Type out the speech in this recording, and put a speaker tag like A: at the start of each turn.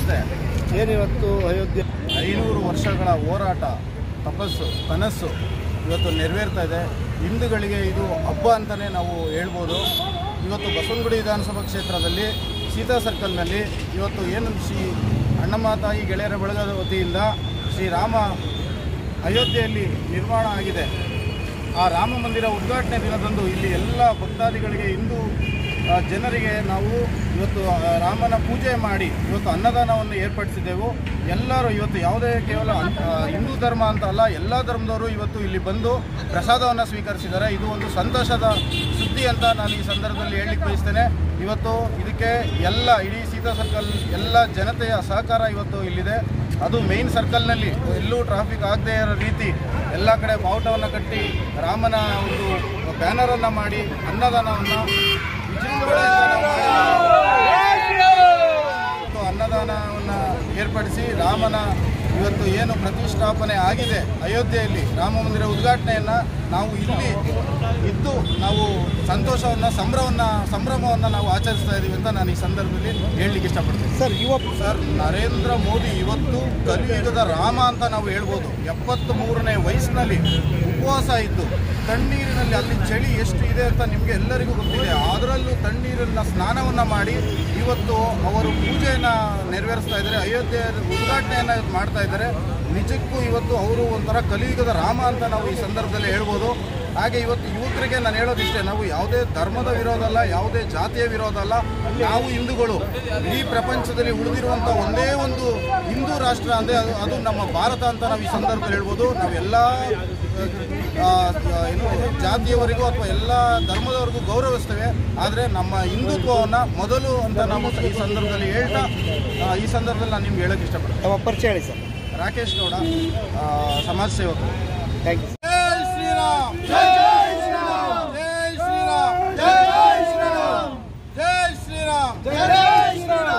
A: ನಮಸ್ತೆ ಏನಿವತ್ತು ಅಯೋಧ್ಯೆ ಐನೂರು ವರ್ಷಗಳ ಹೋರಾಟ ತಪಸ್ಸು ಕನಸು ಇವತ್ತು ನೆರವೇರ್ತಾ ಇದೆ ಹಿಂದೂಗಳಿಗೆ ಇದು ಹಬ್ಬ ಅಂತಲೇ ನಾವು ಹೇಳ್ಬೋದು ಇವತ್ತು ಬಸವನಗುಡಿ ವಿಧಾನಸಭಾ ಕ್ಷೇತ್ರದಲ್ಲಿ ಸೀತಾ ಸರ್ಕಲ್ನಲ್ಲಿ ಇವತ್ತು ಏನು ಶ್ರೀ ಅಣ್ಣಮ್ಮ ತಾಯಿ ಗೆಳೆಯರ ಬಳಗದ ವತಿಯಿಂದ ಶ್ರೀರಾಮ ಅಯೋಧ್ಯೆಯಲ್ಲಿ ನಿರ್ಮಾಣ ಆಗಿದೆ ಆ ರಾಮ ಮಂದಿರ ಉದ್ಘಾಟನೆ ದಿನದಂದು ಇಲ್ಲಿ ಎಲ್ಲ ಭಕ್ತಾದಿಗಳಿಗೆ ಹಿಂದೂ ಆ, ಜನರಿಗೆ ನಾವು ಇವತ್ತು ಆ, ರಾಮನ ಪೂಜೆ ಮಾಡಿ ಇವತ್ತು ಅನ್ನದಾನವನ್ನು ಏರ್ಪಡಿಸಿದ್ದೆವು ಎಲ್ಲರೂ ಇವತ್ತು ಯಾವುದೇ ಕೇವಲ ಅನ್- ಆ, ಹಿಂದೂ ಧರ್ಮ ಅಂತ ಅಲ್ಲ ಎಲ್ಲ ಧರ್ಮದವರು ಇವತ್ತು ಇಲ್ಲಿ ಬಂದು ಪ್ರಸಾದವನ್ನು ಸ್ವೀಕರಿಸಿದ್ದಾರೆ ಇದು ಒಂದು ಸಂತೋಷದ ಸುದ್ದಿ ಅಂತ ನಾನು ಈ ಸಂದರ್ಭದಲ್ಲಿ ಹೇಳಲಿಕ್ಕೆ ಬಯಸ್ತೇನೆ ಇವತ್ತು ಇದಕ್ಕೆ ಎಲ್ಲ ಇಡೀ ಸೀತಾ ಸರ್ಕಲ್ ಎಲ್ಲ ಜನತೆಯ ಸಹಕಾರ ಇವತ್ತು ಇಲ್ಲಿದೆ ಅದು ಮೇಯ್ನ್ ಸರ್ಕಲ್ನಲ್ಲಿ ಎಲ್ಲೂ ಟ್ರಾಫಿಕ್ ಆಗದೇ ಇರೋ ರೀತಿ ಎಲ್ಲ ಕಡೆ ಬಾವುಟವನ್ನು ಕಟ್ಟಿ ರಾಮನ ಒಂದು ಬ್ಯಾನರನ್ನು ಮಾಡಿ ಅನ್ನದಾನವನ್ನು ವಿಜೃಂಭಣೆಯಿಂದ ನಾವು ಇವತ್ತು ಅನ್ನದಾನವನ್ನು ಏರ್ಪಡಿಸಿ ರಾಮನ ಇವತ್ತು ಏನು ಪ್ರತಿಷ್ಠಾಪನೆ ಆಗಿದೆ ಅಯೋಧ್ಯೆಯಲ್ಲಿ ರಾಮ ಮಂದಿರ ಉದ್ಘಾಟನೆಯನ್ನು ನಾವು ಇಲ್ಲಿ ಇದ್ದು ನಾವು ಸಂತೋಷವನ್ನು ಸಂಭ್ರಮವನ್ನು ಸಂಭ್ರಮವನ್ನು ನಾವು ಆಚರಿಸ್ತಾ ಇದ್ದೀವಿ ಅಂತ ನಾನು ಈ ಸಂದರ್ಭದಲ್ಲಿ ಹೇಳಲಿಕ್ಕೆ ಇಷ್ಟಪಡ್ತೀನಿ
B: ಸರ್ ಯುವ
A: ಸರ್ ನರೇಂದ್ರ ಮೋದಿ ಇವತ್ತು ಕಲಿಯುಗದ ರಾಮ ಅಂತ ನಾವು ಹೇಳ್ಬೋದು ಎಪ್ಪತ್ತ್ ಮೂರನೇ ವಯಸ್ಸಿನಲ್ಲಿ ಉಪವಾಸ ಇದ್ದು ತಣ್ಣೀರಿನಲ್ಲಿ ಅಲ್ಲಿ ಚಳಿ ಎಷ್ಟು ಇದೆ ಅಂತ ನಿಮಗೆ ಎಲ್ಲರಿಗೂ ಗೊತ್ತಿದೆ ಅದರಲ್ಲೂ ತಣ್ಣೀರನ್ನ ಸ್ನಾನವನ್ನು ಮಾಡಿ ಇವತ್ತು ಅವರು ಪೂಜೆಯನ್ನು ನೆರವೇರಿಸ್ತಾ ಇದ್ದಾರೆ ಅಯೋಧ್ಯೆ ಉದ್ಘಾಟನೆಯನ್ನು ಇವತ್ತು ಮಾಡ್ತಾ ಇದ್ದಾರೆ ನಿಜಕ್ಕೂ ಇವತ್ತು ಅವರು ಒಂಥರ ಕಲಿಯುಗದ ರಾಮ ಅಂತ ನಾವು ಈ ಸಂದರ್ಭದಲ್ಲಿ ಹೇಳ್ಬೋದು ಹಾಗೆ ಇವತ್ತು ಯುವಕರಿಗೆ ನಾನು ಹೇಳೋದಿಷ್ಟೇ ನಾವು ಯಾವುದೇ ಧರ್ಮದ ವಿರೋಧ ಅಲ್ಲ ಯಾವುದೇ ಜಾತಿಯ ವಿರೋಧ ಅಲ್ಲ ನಾವು ಹಿಂದೂಗಳು ಇಡೀ ಪ್ರಪಂಚದಲ್ಲಿ ಉಳಿದಿರುವಂಥ ಒಂದೇ ಒಂದು ಹಿಂದೂ ರಾಷ್ಟ್ರ ಅಂದರೆ ಅದು ಅದು ನಮ್ಮ ಭಾರತ ಅಂತ ನಾವು ಈ ಸಂದರ್ಭದಲ್ಲಿ ಹೇಳ್ಬೋದು ನಾವೆಲ್ಲ ಆ, ಆ, ಏನು ಜಾತಿಯವರಿಗೂ ಅಥವಾ ಎಲ್ಲ ಧರ್ಮದವರಿಗೂ ಗೌರವಿಸ್ತೇವೆ ಆದರೆ ನಮ್ಮ ಹಿಂದುತ್ವವನ್ನು ಮೊದಲು ಅಂತ ನಾವು ಈ ಸಂದರ್ಭದಲ್ಲಿ ಹೇಳ್ತಾ ಆ, ಈ ಸಂದರ್ಭದಲ್ಲಿ ನಾನು ನಿಮ್ಗೆ ಹೇಳೋಕ್ಕೆ ಇಷ್ಟಪಡ್ತೀನಿ
B: ತಮ್ಮ ಪರಿಚಯ ಹೇಳಿ ಸರ್
A: ರಾಕೇಶ್ ಗೌಡ ಆ, ಸಮಾಜ ಸೇವಕರು
B: ಥ್ಯಾಂಕ್ ಯು
A: ಜೈ ಶ್ರೀರಾಮ್ ಜೈ ಶ್ರೀರಾಮ್ ಜೈ ಶ್ರೀರಾಮ್ ಜೈ ಶ್ರೀರಾಮ್ ಜೈ ಶ್ರೀರಾಮ್ ಜೈ ಶ್ರೀರಾಮ್